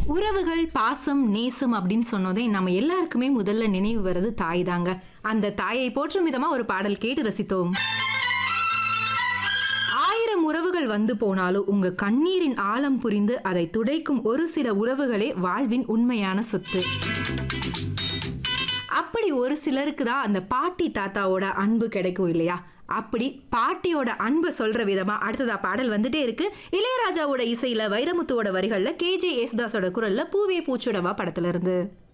உறவுகள் பாசம் நேசம் அப்படின்னு சொன்னதே நம்ம எல்லாருக்குமே முதல்ல நினைவு வர்றது தாய் தாங்க அந்த தாயை போற்றும் விதமா ஒரு பாடல் கேட்டு ரசித்தோம் ஆயிரம் உறவுகள் வந்து போனாலும் உங்க கண்ணீரின் ஆழம் புரிந்து அதை துடைக்கும் ஒரு சில உறவுகளே வாழ்வின் உண்மையான சொத்து அப்படி ஒரு சிலருக்கு தான் அந்த பாட்டி தாத்தாவோட அன்பு கிடைக்கும் இல்லையா அப்படி பாட்டியோட அன்பை சொல்ற விதமா அடுத்ததா பாடல் வந்துட்டே இருக்கு இளையராஜாவோட இசையில வைரமுத்துவோட வரிகள்ல கேஜே யேசுதாஸோட குரல்ல பூவே பூச்சுடவா படத்துல இருந்து